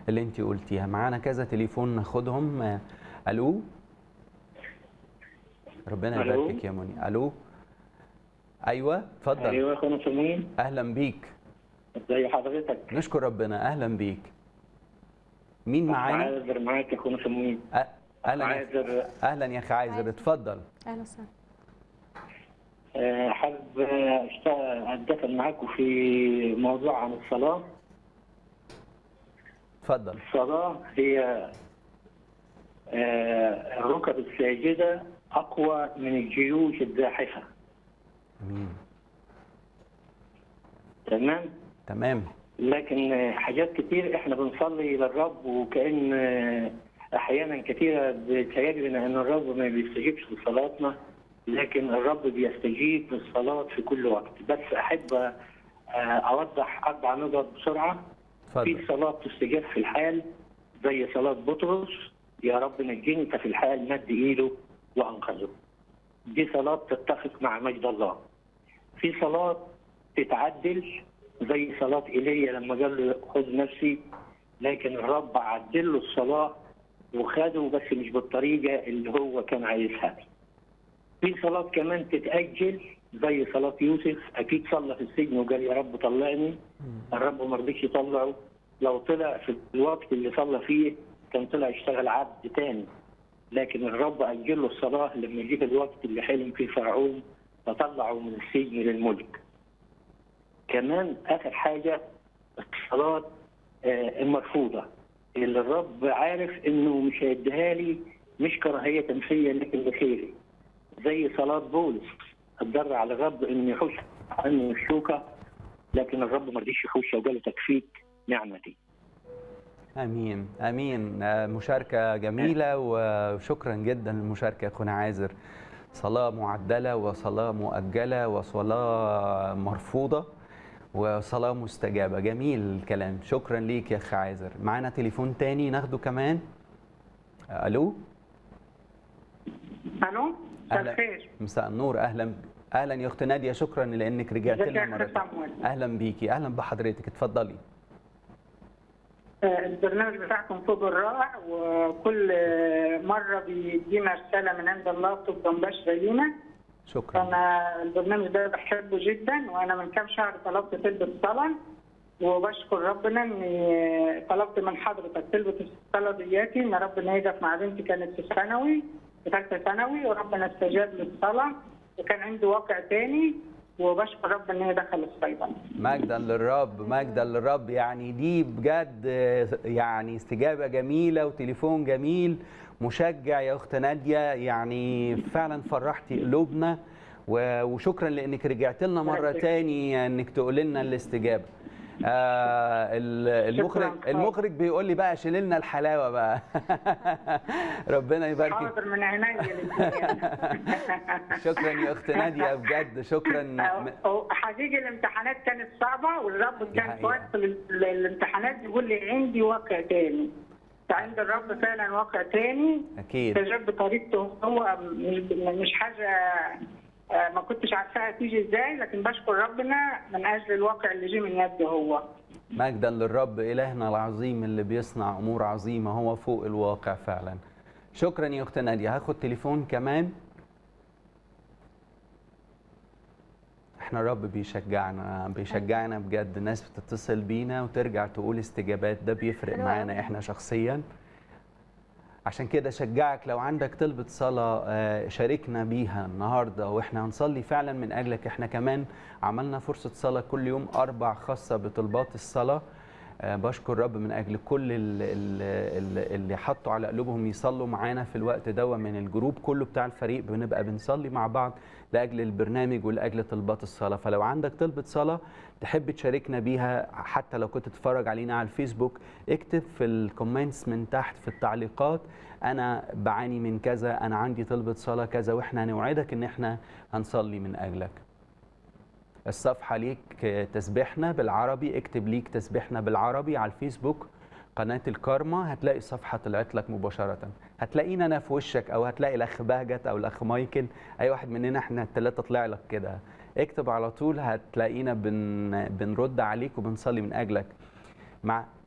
اللي انت قلتيها معانا كذا تليفون ناخدهم آه، الو ربنا ألو؟ يباركك يا منى الو ايوه اتفضل ايوه يا اخونا سمين اهلا بيك ازي حضرتك؟ نشكر ربنا اهلا بيك مين معانا عايزر معاك يا اخونا سمين أ- اهلا يا- عايزر اهلا يا اخي عايزر اتفضل اهلا وسهلا آه، حابب آه، أشتغل- اتدخل معاكم في موضوع عن الصلاه اتفضل الصلاه هي آه، الركب الساجده اقوى من الجيوش الزاحفه امين تمام؟ تمام لكن آه، حاجات كتير احنا بنصلي للرب وكأن آه، احيانا كتيرة بيتهيألي لنا ان الرب ما بيستجيبش لصلاتنا لكن الرب بيستجيب للصلاة في كل وقت بس احب آه، اوضح اربع نقط بسرعة في اتفضل صلاة تستجاب في الحال زي صلاة بطرس يا رب نجيني ففي الحال مد ايده وانقذه دي صلاة تتفق مع مجد الله في صلاة تتعدل زي صلاة ايليا لما قال له خذ نفسي لكن الرب عدل له الصلاة وخده بس مش بالطريقة اللي هو كان عايزها في صلاة كمان تتأجل زي صلاة يوسف أكيد صلى في السجن وقال يا رب طلعني الرب ما رضيش يطلعه لو طلع في الوقت اللي صلى فيه كان طلع يشتغل عبد تاني لكن الرب أجل له الصلاة لما جه الوقت اللي حلم فيه فرعون فطلعه من السجن للملك كمان آخر حاجة الصلاة آه، المرفوضة اللي الرب عارف إنه مش هيديها لي مش كراهية فيا لكن لخيري زي صلاة بولس اتضرع على الرب إنه يحوش عنه الشوكة لكن الرب ما رضيش يحوش وقال له تكفيك نعمتي امين امين آه، مشاركه جميله وشكرا جدا للمشاركه يا اخونا عازر صلاه معدله وصلاه مؤجله وصلاه مرفوضه وصلاه مستجابه جميل الكلام شكرا ليك يا اخ عازر معانا تليفون تاني ناخده كمان آه، الو الو مساء أهلا. الخير مساء النور اهلا اهلا يا اخت ناديه شكرا لانك رجعت ازيك لنا يا مره أخت تانية. صمويل؟ اهلا بيكي اهلا بحضرتك اتفضلي آه، البرنامج بتاعكم فوق الرائع وكل آه، مره بيدينا رساله من عند الله بتبقى مباشره لينا شكرا انا البرنامج ده بحبه جدا وانا من كام شهر طلبت تلبس صلاه وبشكر ربنا اني طلبت من حضرتك تلبس الصلاه دياتي ان ربنا يقف مع بنتي كانت في الثانوي في ثالثه ثانوي وربنا استجاب للصلاه وكان عندي واقع تاني وبشكر ربنا ان هي دخل الصيدله مجدا للرب مجدا للرب يعني دي بجد يعني استجابة جميلة وتليفون جميل مشجع يا أخت نادية يعني فعلا فرحتي قلوبنا و- وشكرا لأنك رجعت لنا مرة تاني أنك تقول لنا الاستجابة آه ال- المخرج شكراً. المخرج بيقول لي بقى شيل لنا الحلاوه بقى ربنا يبارك حاضر من عينيا الاثنين شكرا يا اخت ناديه بجد شكرا حقيقي الامتحانات كانت صعبة والرب دي كان حقيقة. في وقت ال- الامتحانات يقول لي عندي واقع تاني فعند الرب فعلا واقع تاني اكيد استجاب بطريقته هو مش مش حاجة آه، ما كنتش عارفاها تيجي ازاي لكن بشكر ربنا من اجل الواقع اللي جه من يده هو مجدا للرب إلهنا العظيم اللي بيصنع أمور عظيمة هو فوق الواقع فعلا شكرا يا أخت نادية هاخد تليفون كمان احنا الرب بيشجعنا بيشجعنا بجد ناس بتتصل بينا وترجع تقول استجابات ده بيفرق حلو معانا أوي. احنا شخصيا عشان كده شجعك لو عندك طلبة صلاة آه، شاركنا بيها النهاردة واحنا هنصلي فعلا من أجلك احنا كمان عملنا فرصة صلاة كل يوم أربع خاصة بطلبات الصلاة آه، بشكر رب من أجل كل ال- ال- ال- اللي حطوا على قلوبهم يصلوا معانا في الوقت ده من الجروب كله بتاع الفريق بنبقى بنصلي مع بعض لأجل البرنامج ولأجل طلبات الصلاة فلو عندك طلبة صلاة تحب تشاركنا بيها حتى لو كنت تتفرج علينا على الفيسبوك اكتب في الكومنتس من تحت في التعليقات انا بعاني من كذا انا عندي طلبة صلاة كذا واحنا هنوعدك ان احنا هنصلي من اجلك الصفحة ليك تسبيحنا بالعربي اكتب ليك تسبيحنا بالعربي على الفيسبوك قناة الكارما هتلاقي الصفحة طلعت لك مباشرة هتلاقينا انا في وشك او هتلاقي الاخ بهجت او الاخ مايكل اي واحد مننا احنا الثلاثة طلع لك كده اكتب على طول هتلاقينا بن... بنرد عليك وبنصلي من اجلك مع